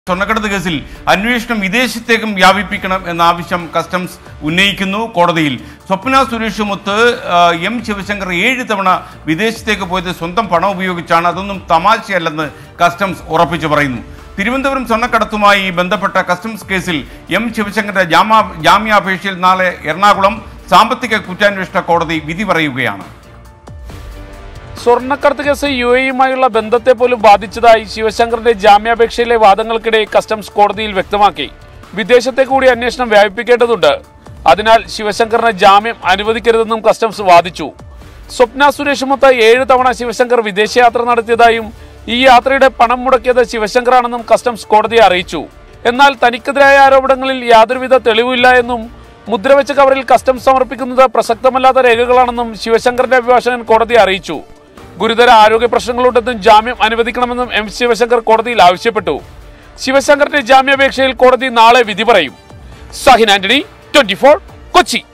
സ്വർണ്ണക്കടത്ത് കേസിൽ അന്വേഷണം വിദേശത്തേക്കും വ്യാപിപ്പിക്കണം എന്ന ആവശ്യം കസ്റ്റംസ് ഉന്നയിക്കുന്നു കോടതിയിൽ സ്വപ്ന സുരേഷുമൊത്ത് ആ, എം ശിവശങ്കർ ഏഴ് തവണ വിദേശത്തേക്ക് പോയത് സ്വന്തം പണം ഉപയോഗിച്ചാണ് അതൊന്നും തമാശയല്ലെന്ന് കസ്റ്റംസ് ഉറപ്പിച്ചു പറയുന്നു തിരുവനന്തപുരം സ്വർണ്ണക്കടത്തുമായി ബന്ധപ്പെട്ട കസ്റ്റംസ് കേസിൽ എം ശിവശങ്കറിന്റെ ജാമ്യ ജാമ്യാപേക്ഷയിൽ നാളെ എറണാകുളം സാമ്പത്തിക കുറ്റാന്വേഷണ കോടതി വിധി പറയുകയാണ് സ്വർണ്ണക്കടത്ത് കേസ് യു എയുമായുള്ള ബന്ധത്തെ പോലും ബാധിച്ചതായി ശിവശങ്കറിന്റെ ജാമ്യാപേക്ഷയിലെ വാദങ്ങൾക്കിടെ കസ്റ്റംസ് കോടതിയിൽ വ്യക്തമാക്കി വിദേശത്തെ കൂടി അന്വേഷണം വ്യാപിപ്പിക്കേണ്ടതുണ്ട് അതിനാൽ ശിവശങ്കറിന് ജാമ്യം അനുവദിക്കരുതെന്നും കസ്റ്റംസ് വാദിച്ചു സ്വപ്ന സുരേഷുമൊത്ത് ഏഴ് തവണ ശിവശങ്കർ വിദേശയാത്ര നടത്തിയതായും ഈ യാത്രയുടെ പണം മുടക്കിയത് ശിവശങ്കറാണെന്നും കസ്റ്റംസ് കോടതിയെ അറിയിച്ചു എന്നാൽ തനിക്കെതിരായ ആരോപണങ്ങളിൽ യാതൊരുവിധ തെളിവില്ല എന്നും മുദ്രവെച്ച കവറിൽ കസ്റ്റംസ് സമർപ്പിക്കുന്നത് പ്രസക്തമല്ലാത്ത രേഖകളാണെന്നും ശിവശങ്കറിന്റെ അഭിഭാഷകൻ കോടതിയെ അറിയിച്ചു ഗുരുതര ആരോഗ്യ പ്രശ്നങ്ങളുണ്ടെന്നും ജാമ്യം അനുവദിക്കണമെന്നും എം ശിവശങ്കർ കോടതിയിൽ ആവശ്യപ്പെട്ടു ശിവശങ്കറിന്റെ ജാമ്യാപേക്ഷയിൽ കോടതി നാളെ വിധി പറയും സാഹിൻ ആന്റണി ട്വന്റി കൊച്ചി